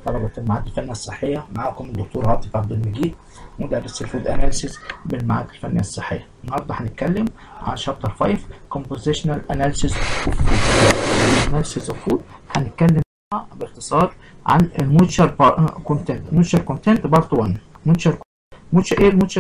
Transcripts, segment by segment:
طلبة المعهد الفنية الصحية معكم الدكتور عاطف عبد المجيد مدرس الفود اناليسيس بالمعهد الفنية الصحية النهارده هنتكلم عن شابتر 5 compositional analysis of food analysis of food هنتكلم باختصار عن الموتشر كونتنت موتشر كونتنت بارت 1 موتشر موتشر ايه الموتشر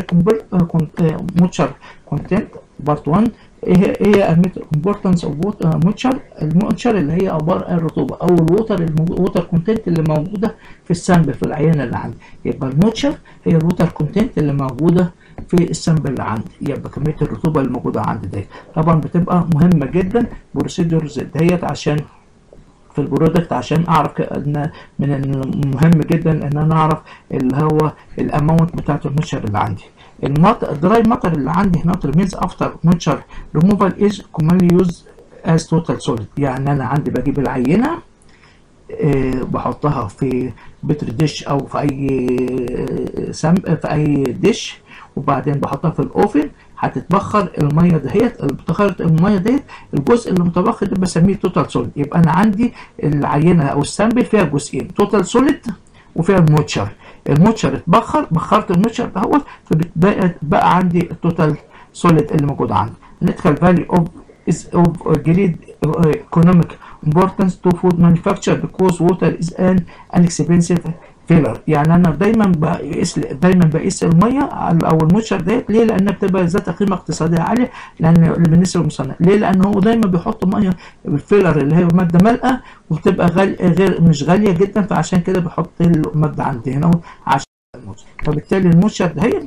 موتشر كونتنت بارت 1 ايه هي اهميه الامبورتنس اوف موتشر الموتشر اللي هي عباره عن الرطوبه او الووتر الووتر كونتنت اللي موجوده في السامبل في العينه اللي عندي يبقى الموتشر هي الووتر كونتنت اللي موجوده في السامبل اللي عندي يبقى كميه الرطوبه اللي موجوده عندي ديت طبعا بتبقى مهمه جدا بروسيدورز ديت عشان في البرودكت عشان اعرف ان من المهم جدا ان انا اعرف اللي هو الاماونت بتاعت الموتشر اللي عندي المطر الدراي ماتر اللي عندي هنا ريمينز افتر موتشر ريموفال از كومنلي يوز از توتال سوليد يعني انا عندي بجيب العينه أه بحطها في بتر ديش او في اي سم في اي ديش وبعدين بحطها في الاوفن هتتبخر الميه دهيت بتخرج الميه ديت الجزء اللي متبخر ده بسميه توتال سوليد يبقى انا عندي العينه او السامبل فيها جزئين توتال سوليد وفيها الموتشر الموتشر اتبخر بخرت الموتشر دهوت فبقى بقى عندي التوتال سوليد اللي موجود عندي نتخل فاليو اوف is of great economic importance to food manufacture because water is an inexpensive فيلر يعني انا دايما بقيس دايما بقيس الميه او الموتشر ديت ليه لانها بتبقى ذات قيمه اقتصاديه عاليه لان بالنسبه للمصنع ليه لان هو دايما بيحط ميه بالفيلر اللي هي ماده مالئه وبتبقى غالية غير مش غاليه جدا فعشان كده بحط الماده عندي هنا عشان الموتشر فبالتالي الموتشر دهيت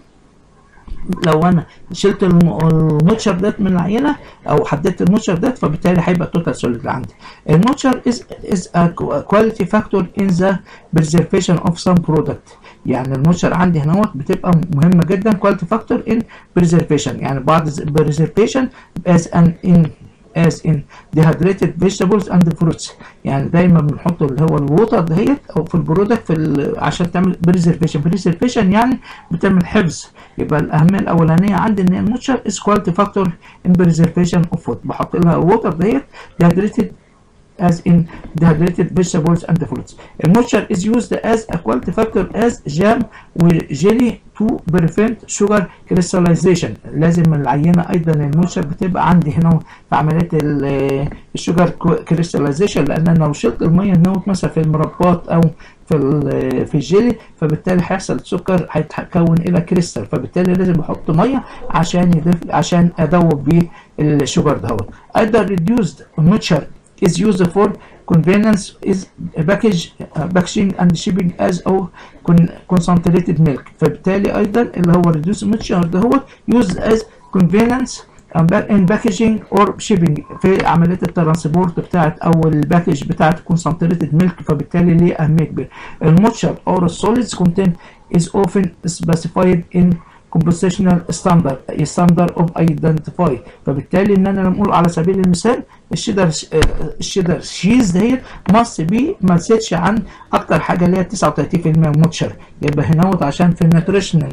لو انا شلت الموتشر ديت من العينه او حددت الموتشر ديت فبالتالي هيبقى التوتال سوليد اللي عندي الموتشر از از ا كواليتي فاكتور ان ذا بريزرفيشن اوف سم برودكت يعني الموتشر عندي هنا بتبقى مهمه جدا كواليتي فاكتور ان بريزرفيشن يعني بعض بريزرفيشن از ان ان as in dehydrated vegetables and fruits يعني دايما بنحط اللي هو الووتر دهيت او في البرودكت في عشان تعمل بريزرفيشن بريزرفيشن يعني بتعمل حفظ يبقى الاهميه الاولانيه عندي ان الموتشر از كواليتي فاكتور ان بريزرفيشن اوف فود بحط لها الووتر دهيت dehydrated as in dehydrated vegetables and fruits. A moisture is used as a quality factor as jam وجيلي to prevent sugar crystallization. لازم العينة أيضا الموتشر بتبقى عندي هنا في عملية الشوجر كريستاليزيشن لأن أنا لو شلت المية هنا مثلا في المربات أو في في الجيلي فبالتالي هيحصل السكر هيتكون الى كريستال فبالتالي لازم احط ميه عشان يدف عشان ادوب بيه الشوجر دوت ايضا reduced moisture is used for convenience is package uh, packaging and shipping as or concentrated milk فبالتالي ايضا اللي هو reduced moisture ده هو used as convenience in packaging or shipping في عمليه الترانسبورت بتاعت او الباكج بتاعت concentrated milk فبالتالي ليه اهميه كبيره الموتشر or solids content is often specified in compositional standard standard of identify فبالتالي ان انا لما اقول على سبيل المثال الشيدر الشيدر شيز دهيت ماست بي ما تزيدش عن اكتر حاجه اللي هي 39% موتشر يبقى هنا عشان في النيوتريشنال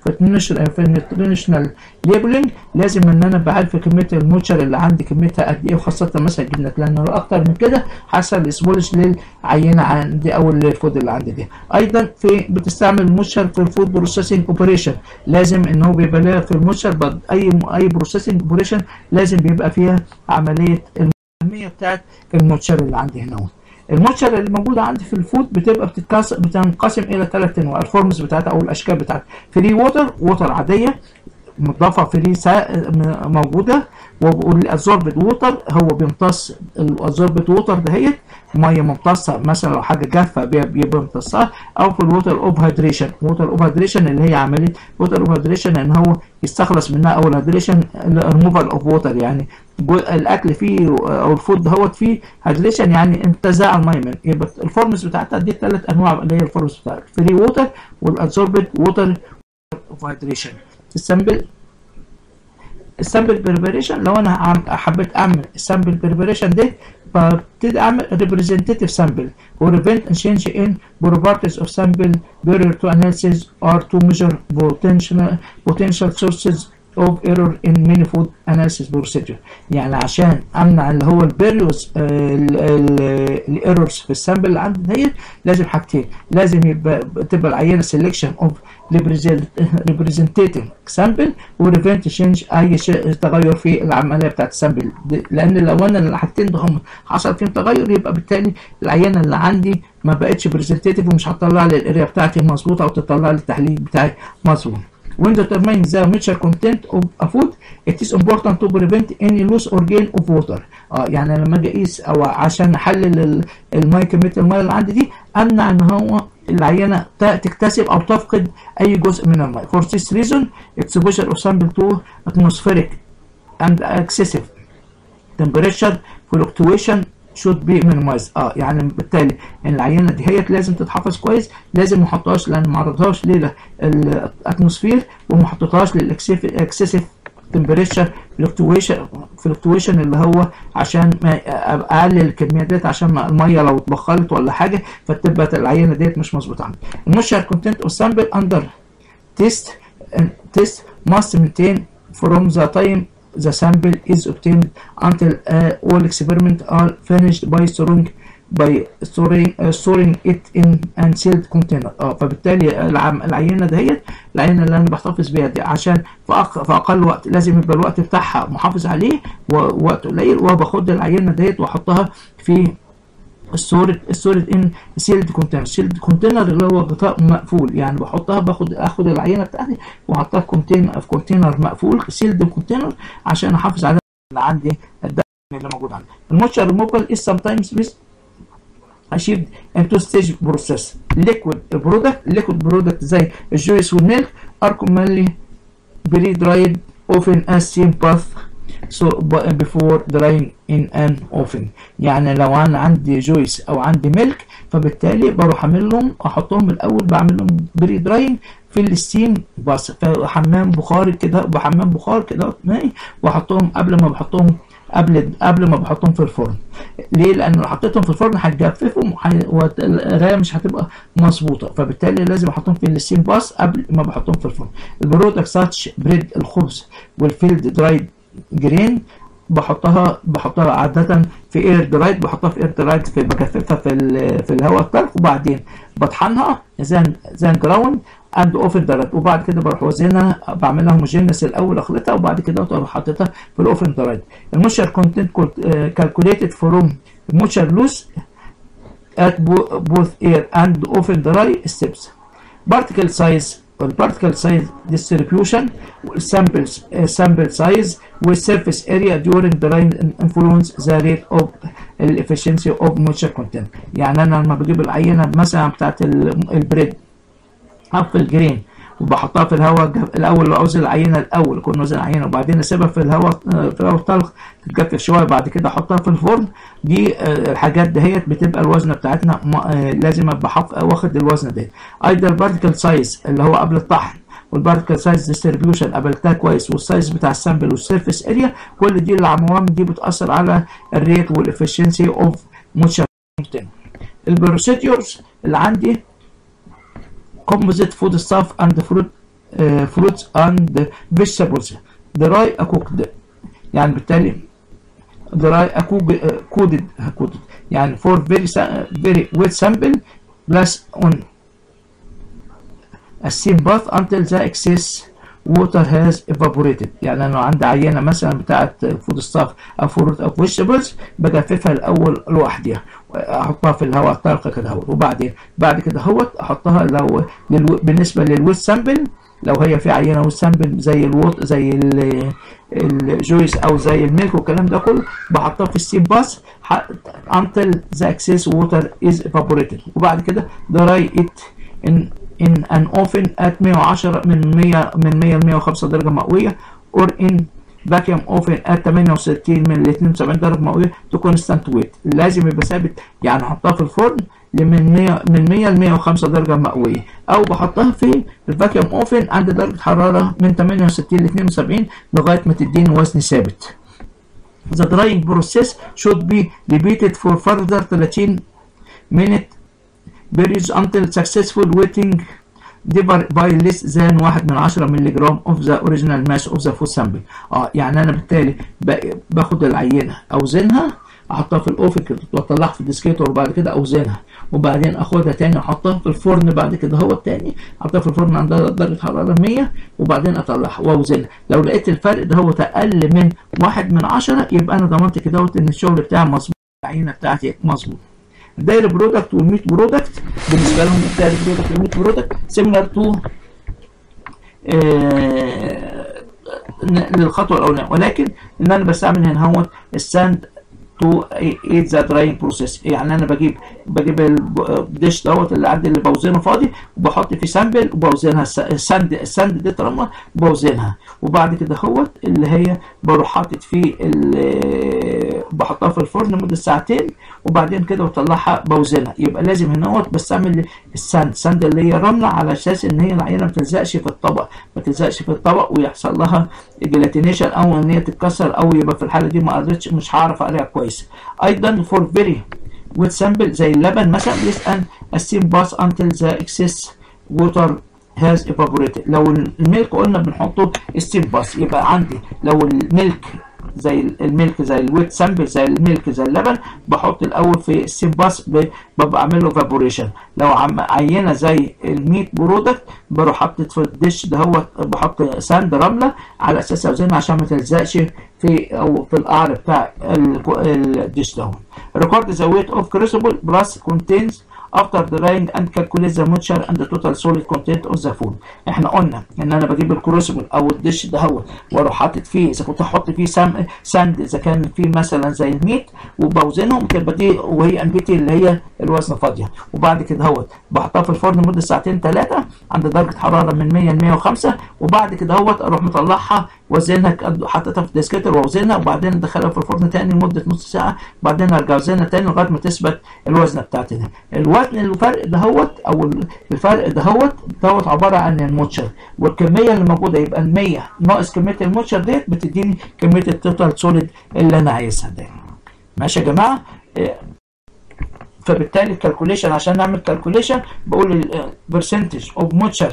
في النيوتريشنال ليبلنج لازم ان انا بعرف كميه الموتشر اللي عندي كميتها قد ايه وخاصه مثلا الجبنه لان لو اكتر من كده حصل اسبولش للعينه عندي او الفود اللي عندي دي ايضا في بتستعمل الموتشر في الفود بروسيسنج اوبريشن لازم ان هو بيبقى لها في الموتشر اي اي بروسيسنج اوبريشن لازم بيبقى فيها عمليه الاهميه بتاعت الموتشر اللي عندي هنا الموتشر اللي موجوده عندي في الفود بتبقى بتتقسم بتنقسم الى ثلاث انواع الفورمز بتاعتها او الاشكال بتاعتها فري ووتر ووتر عاديه مضافه فري موجوده والابزوربد ووتر هو بيمتص الابزوربد ووتر دهيت ميه ممتصه مثلا لو حاجه جافه بيبقى ممتصها او في الووتر اوف هيدريشن ووتر اوف هيدريشن اللي هي عمليه ووتر اوف هيدريشن ان هو يستخلص منها او الهيدريشن ريموفال اوف ووتر يعني الاكل فيه او الفود دهوت فيه هيدريشن يعني انتزاع الميه منه يبقى الفورمز بتاعتها دي ثلاث انواع اللي هي الفورمز بتاعتها فري ووتر والابزوربد ووتر اوف هيدريشن السامبل السامبل بريبريشن لو انا حبيت اعمل السامبل بريبريشن ده فابتدي اعمل representative sample or prevent a change in properties of sample barrier to analysis or to measure potential potential sources of error in many food analysis procedure يعني عشان امنع اللي هو البيريوس الايرورز في السامبل اللي عندي ديت لازم حاجتين لازم يبقى تبقى العينه سelection of representative sample وريفنت تشينج اي شيء تغير في العمليه بتاعت السامبل لان لو انا الحاجتين دول حصل فيهم تغير يبقى بالتالي العينه اللي عندي ما بقتش بريزنتيتيف ومش هتطلع لي الاريا بتاعتي مظبوطه او تطلع لي التحليل بتاعي مظبوط when determining the mature content of a food it is important to prevent any loss or gain of water اه يعني لما اجي اقيس او عشان احلل الميه كميه الميه اللي عندي دي امنع ان هو العينه تكتسب او تفقد اي جزء من الميه for this reason exposure of sample to atmospheric and excessive temperature fluctuation should be minimized اه يعني بالتالي ان العينه دي هي لازم تتحفظ كويس لازم ما احطهاش لان ما عرضهاش للاتموسفير وما حطيتهاش للاكسسيف تمبريتشر فلكتويشن فلكتويشن اللي هو عشان ما اقلل الكميات ديت عشان ما الميه لو اتبخرت ولا حاجه فتبقى العينه ديت مش مظبوطه عندي المشر كونتنت اوف سامبل اندر تيست تيست must maintain from the time the sample is obtained until uh, all experiments are finished by storing by storing uh, storing it in and sealed container اه فبالتالي العم العينه دهيت العينه اللي انا بحتفظ بيها دي عشان في, أق... في اقل وقت لازم يبقى الوقت بتاعها محافظ عليه ووقت قليل وباخد العينه دهيت واحطها في السورد السورد ان سيلد كونتينر سيلد كونتينر اللي هو غطاء مقفول يعني بحطها باخد اخد العينه بتاعتي واحطها في كونتينر في كونتينر مقفول سيلد كونتينر عشان احافظ على اللي عندي الدم اللي موجود عندي الموتشر ريموفال is sometimes with achieved in two stage process liquid product liquid product زي الجويس والميلك are commonly very dried often as same path so before drying in an oven يعني لو انا عندي جويس او عندي ميلك فبالتالي بروح اعملهم احطهم الاول بعمل لهم بري دراينج في الستيم بس في حمام بخاري كده بحمام بخار كده مائي واحطهم قبل ما بحطهم قبل قبل ما بحطهم في الفرن ليه لان لو حطيتهم في الفرن هتجففهم والقرايه مش هتبقى مظبوطه فبالتالي لازم احطهم في الستيم باس قبل ما بحطهم في الفرن البرودكت ساتش بريد الخبز والفيلد درايد جرين بحطها بحطها عادة في اير درايد بحطها في اير درايد في بجففها في في الهواء الطلق وبعدين بطحنها زان زان جراوند اند اوفن درايد وبعد كده بروح وزنها بعملها هوموجينس الاول اخلطها وبعد كده بروح حاططها في الاوفن درايد الموشر كونتنت كالكوليتد فروم موشر لوس at both air and open dry steps particle size particle size distribution samples uh, sample size with surface area during drying influence the rate of efficiency of moisture content يعني انا لما بجيب العينه مثلا بتاعت البريد حط الجرين وبحطها في الهواء الاول عاوز العينه الاول اكون وزن العينه وبعدين اسيبها في الهواء في الهواء الطلق تتجفف شويه بعد كده احطها في الفرن دي الحاجات دهيت بتبقى الوزنه بتاعتنا لازم ابقى واخد الوزن ده ايضا البارتيكل سايز اللي هو قبل الطحن والبارتيكل سايز ديستريبيوشن قابلتها كويس والسايز بتاع السامبل والسيرفيس اريا كل دي العوامل دي بتاثر على الريت والافشنسي اوف موتشر البروسيدورز اللي عندي composite food stuff and fruit uh, fruits and vegetables dry cooked يعني بالتالي dry coded coded يعني for very very wet sample plus on a steam bath until the excess water has evaporated يعني انا عندي عينه مثلا بتاعت فود ستاف او فروت او فيجيتابلز بجففها الاول لوحدها احطها في الهواء الطلق كده اهوت وبعدين بعد كده اهوت احطها لو للو بالنسبه للويت سامبل لو هي في عينه ويت سامبل زي الووت زي الجويس او زي الميلك والكلام ده كله بحطها في الستيم باس until the excess water is evaporated وبعد كده dry it in in an oven at 110 من 100 من 100 ل 105 درجة مئوية or in vacuum oven at 68 من 72 درجة مئوية to constant weight لازم يبقى ثابت يعني احطها في الفرن من 100 من 100 ل 105 درجة مئوية أو بحطها في الفاكيوم اوفن عند درجة حرارة من 68 ل 72 لغاية ما تديني وزن ثابت. The drying process should be repeated for further 30 minutes periods until successful wetting differ by less than 1 من 10 مللي جرام of the original mass of the food sample اه يعني انا بالتالي ب- باخد العينه اوزنها احطها في الاوفن كده واطلعها في الديسكيتور وبعد كده اوزنها وبعدين اخدها تاني احطها في الفرن بعد كده هو التاني احطها في الفرن عند درجه حراره 100 وبعدين اطلعها واوزنها لو لقيت الفرق ده هو اقل من واحد من عشرة يبقى انا ضمنت كده ان الشغل بتاعي مظبوط العينه بتاعتي مظبوط الدايري برودكت والميت برودكت بالنسبه لهم الدايري برودكت والميت برودكت سيميلار تو للخطوه الاولانيه ولكن ان انا بستعمل هنا هو الساند تو ايد ذا دراينج بروسيس يعني انا بجيب بجيب الديش دوت اللي عندي اللي بوزنه فاضي وبحط فيه سامبل وبوزنها الس- الساند الساند دي طالما بوزنها وبعد كده هوت اللي هي بروح حاطط فيه ال- بحطها في الفرن لمده ساعتين وبعدين كده بطلعها بوزنها يبقى لازم هنا هوت بستعمل الساند الساند اللي هي رمله على اساس ان هي العينه ما تلزقش في الطبق ما تلزقش في الطبق ويحصل لها جيلاتينيشن او ان هي تتكسر او يبقى في الحاله دي ما قدرتش مش هعرف اقريها كويس ايضا فور فيري ويت سامبل زي اللبن مثلا ليس ان السيم باس انتل ذا اكسس ووتر هاز evaporated لو الميلك قلنا بنحطه ستيم باس يبقى عندي لو الميلك زي الميلك زي الويت سامبل زي الميلك زي اللبن بحط الاول في السيم باس ب- ببقى اعمل له فابوريشن لو عم عينه زي الميت برودكت بروح حاطط في الدش ده هو بحط ساند رمله على اساس اوزنها عشان ما تلزقش في او في القعر بتاع ال- الدش ده record the weight of crucible plus contains after drying and calculate the moisture and the total solid content of the food احنا قلنا ان انا بجيب الكروسبل او الدش ده هو واروح حاطط فيه اذا كنت احط فيه سام ساند اذا كان فيه مثلا زي الميت وبوزنهم تبقى دي وهي امبيتي اللي هي الوزن فاضيه وبعد كده هو بحطها في الفرن لمده ساعتين ثلاثه عند درجه حراره من 100 ل 105 وبعد كده هو اروح مطلعها وزنها كد- حاططها في الديسكتر واوزنها وبعدين ادخلها في الفرن تاني لمده نص ساعه بعدين ارجع اوزنها تاني لغايه ما تثبت الوزن بتاعتي ده الوزن الفرق دهوت او الفرق دهوت دوت عباره عن الموتشر والكميه اللي موجوده يبقى ال 100 ناقص كميه الموتشر ديت بتديني كميه التوتال سوليد اللي انا عايزها ده ماشي يا جماعه إيه، فبالتالي الكالكوليشن عشان نعمل كالكوليشن بقول البرسنتج اوف موتشر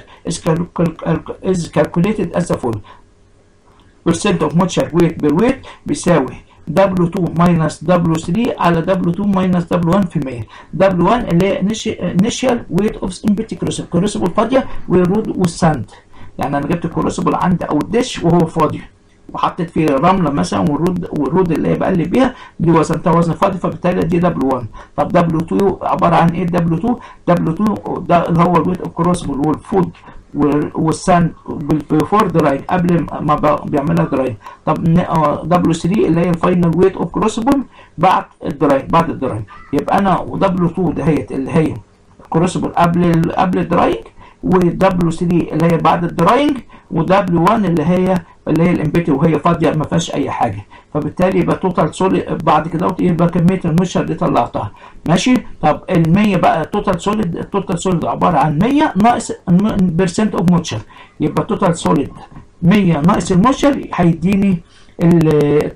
از كالكوليتد از فول percent of moisture weight per weight بيساوي W2 minus W3 على W2 minus W1 في المية W1 اللي هي initial weight of empty crucible crucible فاضية والرود والساند يعني انا جبت الكروسبل عندي او الدش وهو فاضي وحطيت فيه رمله مثلا والرود والرود اللي هي بقلب بيها دي وزنتها وزن فاضي فبالتالي دي دبليو 1 طب دبليو 2 عباره عن ايه دبليو 2 دبليو 2 ده اللي هو الويت اوف كروسبل والفود والساند بيفور دراينج قبل ما ب- بيعملها دراينج طب دبليو 3 اللي هي الفاينل ويت اوف كروسبل بعد الدراينج بعد الدراينج يبقى انا ودبليو 2 دهيت اللي هي كروسبل قبل ال- قبل الدراينج ودبليو 3 اللي هي بعد الدراينج ودبليو 1 اللي هي اللي هي الامبيتي وهي فاضيه ما فيهاش اي حاجه فبالتالي يبقى توتال سوليد بعد كده يبقى كميه المشهد دي طلعتها ماشي طب ال 100 بقى توتال سوليد التوتال سوليد عباره عن 100 ناقص بيرسنت اوف موتشر يبقى توتال سوليد 100 ناقص الموتشر هيديني ال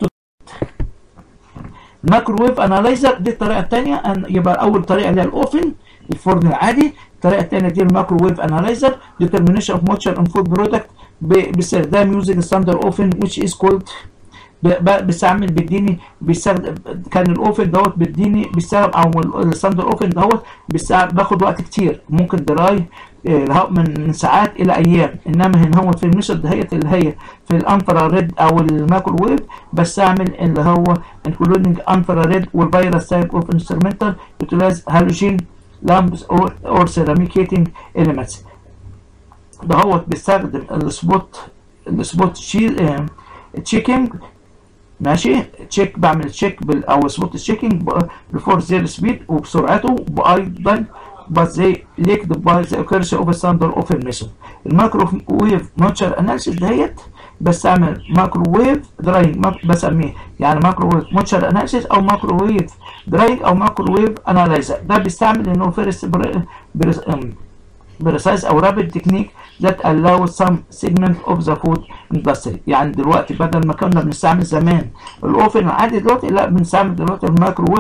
الميكروويف انالايزر دي الطريقه الثانيه أن يبقى اول طريقه اللي هي الاوفن الفرن العادي الطريقه الثانيه دي الميكروويف انالايزر determination of moisture and food product ب- باستخدام يوزنج ستاندر اوفن which is called ب- ب- بستعمل بيديني بيستخدم كان الاوفن دوت بيديني بيستخدم او الستاندر اوفن دوت بيستع- باخد وقت كتير ممكن دراي آه، من من ساعات الى ايام انما هنا هو في الميثود دهيت اللي هي في الانفرا ريد او الميكروويف بستعمل اللي هو including انفرا ريد والفيروس تايب اوف انسترومنتال يوتيلايز هالوجين لامبس اور سيراميك هيتنج اليمنتس دهوت بيستخدم السبوت السبوت تشيكينج ماشي تشيك بعمل تشيك بال او سبوت تشيكينج بفور زير سبيد وبسرعته وايضا but they leaked by the accuracy of a standard of a method الميكروويف موتشر اناليسيس دهيت بستعمل مايكروويف دراينج بسميه يعني مايكروويف موتشر اناليسيس او مايكروويف دراينج او مايكروويف انالايزر ده بيستعمل انه فيرست precise او rapid technique that allows some segment of the food industry يعني دلوقتي بدل ما كنا بنستعمل زمان الاوفن العادي دلوقتي لا بنستعمل دلوقتي الميكروويف ميكشر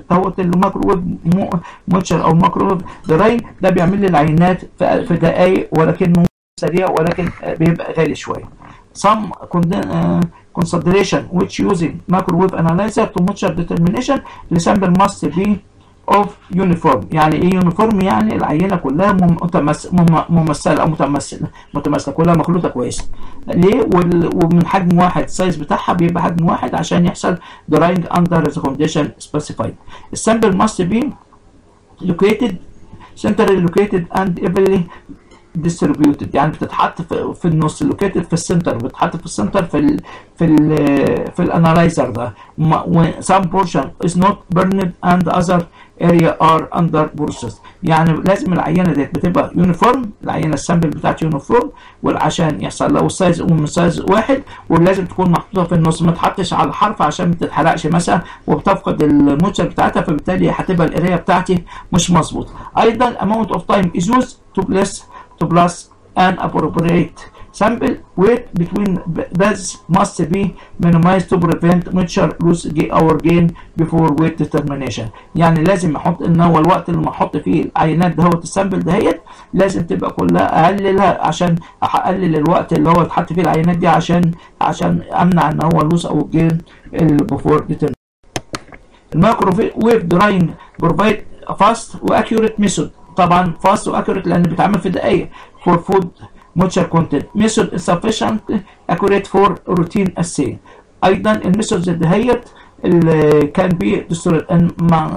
دوت الميكروويف مونشر او ميكروويف دراين ده بيعمل لي العينات في في دقائق ولكنه سريع ولكن بيبقى غالي شويه some consideration which using microwave analyzer to measure determination the sample must be of uniform يعني ايه uniform يعني العينه كلها متمس ممثله او متمثله متماثله كلها مخلوطه كويس ليه وال... ومن حجم واحد السايز بتاعها بيبقى حجم واحد عشان يحصل drying under the condition specified السامبل must be located centrally located and evenly distributed يعني بتتحط في, في النص located في السنتر بتتحط في السنتر في ال في ال في الانالايزر ده some portion is not burned and other area are under process يعني لازم العينه ديت بتبقى يونيفورم العينه السامبل بتاعت يونيفورم وعشان يحصل له السايز من سايز واحد ولازم تكون محطوطه في النص ما تحطش على الحرف عشان ما تتحرقش مثلا وبتفقد الموتشر بتاعتها فبالتالي هتبقى القرايه بتاعتي مش مظبوطه ايضا amount of time is used to place to plus an appropriate sample weight between baths must be minimized to prevent mixture lose or gain before weight determination يعني لازم احط ان هو الوقت اللي احط فيه العينات دهوت السامبل دهيت لازم تبقى كلها اقللها عشان اقلل الوقت اللي هو اتحط فيه العينات دي عشان عشان امنع ان هو لوس او جين before determination الميكروويف دراينج بروفايد فاست واكيوريت ميثود طبعا فاست واكيوريت لان بيتعمل في دقائق for food moisture content method is sufficient accurate for routine assay ايضا الميثودز دهيت can be destroyed and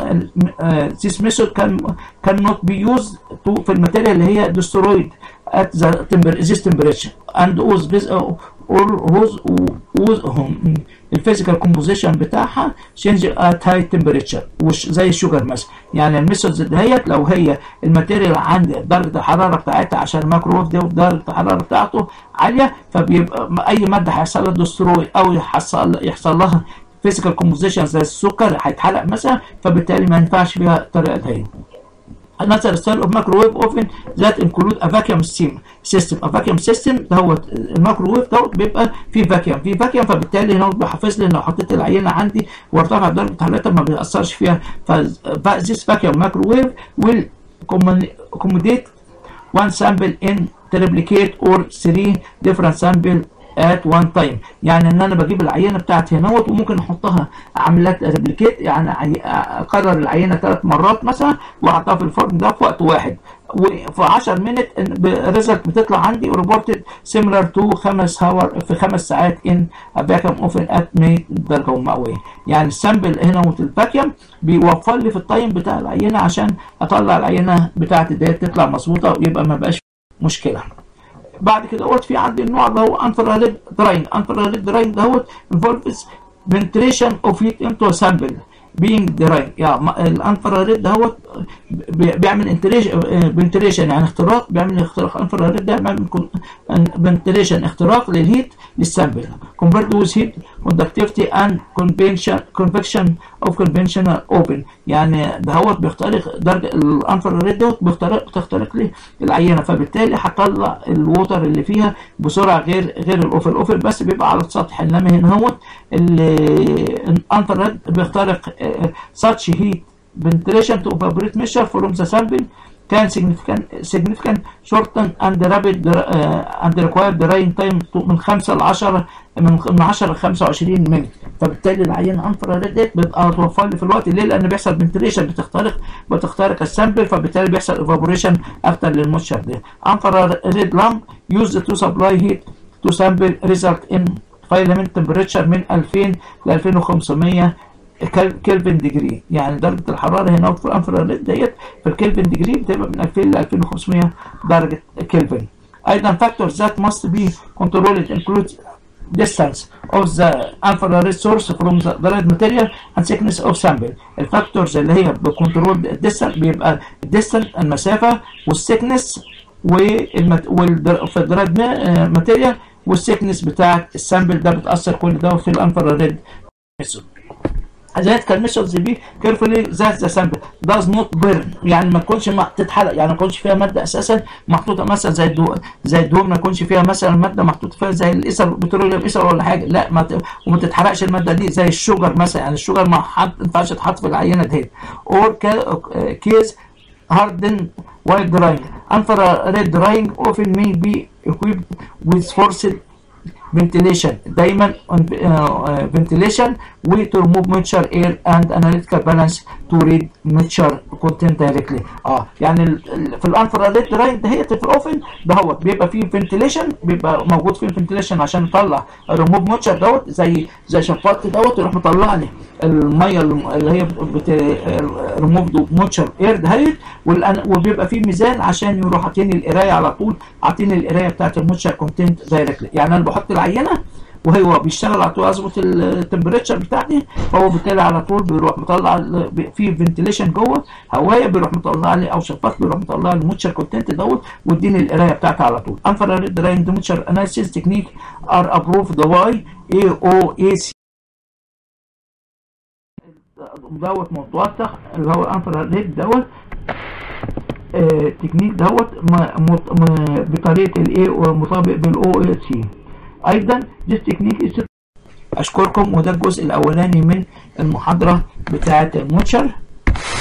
uh, this method can cannot be used to في الماتيريال اللي هي destroyed at the temper this temperature and whose or whose whose الفيزيكال كومبوزيشن بتاعها change at high temperature وش زي الشوجر مثلا يعني الميثودز دهيت لو هي الماتيريال عند درجه الحراره بتاعتها عشان الميكروويف ده درجه الحراره بتاعته عاليه فبيبقى اي ماده هيحصل لها دستروي او يحصل يحصل لها فيزيكال كومبوزيشن زي السكر هيتحرق مثلا فبالتالي ما ينفعش فيها الطريقه دي another style of microwave oven that include a vacuum steam system a vacuum system دوت الميكروويف دوت بيبقى فيه فاكيوم فيه فاكيوم فبالتالي هنا بيحافظ لي ان لو حطيت العينه عندي وارتفعت درجه حرارتها ما بيأثرش فيها ف this vacuum microwave will accommodate one sample in triplicate or three different sample at one time يعني ان انا بجيب العينه بتاعتي هنا وممكن احطها عملات ريبليكيت يعني اكرر العينه ثلاث مرات مثلا واحطها في الفرن ده في وقت واحد وفي 10 مينت الريزلت بتطلع عندي ريبورتد سيميلر تو 5 هاور في خمس ساعات ان فاكيوم اوفن ات 100 درجه مئويه يعني السامبل هنا الفاكيوم بيوفر لي في التايم بتاع العينه عشان اطلع العينه بتاعتي ديت تطلع مظبوطه ويبقى ما بقاش مشكله بعد كده دوت في عندي النوع اللي هو انفراريد دراينج انفراريد دراينج دوت انفولفز ventilation of heat into a sample being drying يعني الانفراريد دوت بيعمل فنتريشن يعني اختراق بيعمل اختراق انفراريد ده بيعمل فنتريشن اختراق للهيت للسامبل compared with heat conductivity and convection convection of conventional open يعني دهوت بيخترق درجه الانفراريد دوت بيخترق بتخترق لي العينه فبالتالي هطلع الووتر اللي فيها بسرعه غير غير الاوفر الاوفر بس بيبقى على السطح انما هنا هوت الانفراريد بيخترق such heat ventilation to evaporate measure from the sample can significant significant shorten and rapid uh, and require drying time من 5 ل 10 من 10 ل 25 مينت فبالتالي العينه انفراريد ديت بتبقى توفر لي في الوقت ليه؟ لان بيحصل فنتريشن بتخترق بتخترق السامبل فبالتالي بيحصل ايفابوريشن اكتر للموتشر ده انفراريد لامب used to supply heat to sample result in filament temperature من 2000 ل 2500 كلفن ديجري يعني درجه الحراره هنا في الانفراريد ديت في الكلفن ديجري بتبقى من 2000 ل 2500 درجه كلفن ايضا factors that must be controlled include distance of the infrared source from the dried material and thickness of sample الفاكتورز اللي هي بكنترول الديستانس بيبقى الديستانس المسافه والثيكنس والمت... والدر... في الدرايد ماتيريال والثيكنس بتاع السامبل ده بتاثر كل ده في الانفراريد ميثود theoretical methods be carefully that the sample does not burn يعني ما تكونش ما تتحرق يعني ما يكونش فيها ماده اساسا محطوطه مثلا زي الدهون زي الدهون ما يكونش فيها مثلا ماده محطوطه فيها زي الايثر بتروليوم ايثر ولا حاجه لا ما ت... وما تتحرقش الماده دي زي الشوجر مثلا يعني الشوجر ما حط ما ينفعش تتحط في العينه ديت اور كيس hardened while drying infrared drying often may be equipped with forced ventilation دايما ventilation و to remove moisture air and analytical balance to read moisture content directly اه يعني في الانفراريد دراينج دهيت في الاوفن دهوت بيبقى فيه فنتيليشن بيبقى موجود فيه الفنتيليشن عشان يطلع الريموف موتشر دوت زي زي شفاط دوت يروح مطلع لي الميه اللي هي ريموف موتشر اير دهيت وبيبقى فيه ميزان عشان يروح عاطيني القرايه على طول عاطيني القرايه بتاعت الموتشر كونتنت دايركتلي يعني انا بحط العينه وهو بيشتغل على طول اظبط التمبريتشر بتاعتي فهو بالتالي على طول بيروح مطلع في فنتيليشن جوه هوايه بيروح مطلع لي او شفاط بيروح مطلع لي الموتشر كونتنت دوت ويديني القرايه بتاعتي على طول انفراريد دراينج موتشر اناليسيس تكنيك ار ابروفد باي اي او اي سي دوت متوثق اللي هو انفراريد دوت آه تكنيك دوت بطريقه الاي مطابق بالاو اي سي ايضا this technique is اشكركم وده الجزء الاولاني من المحاضره بتاعه الموتشر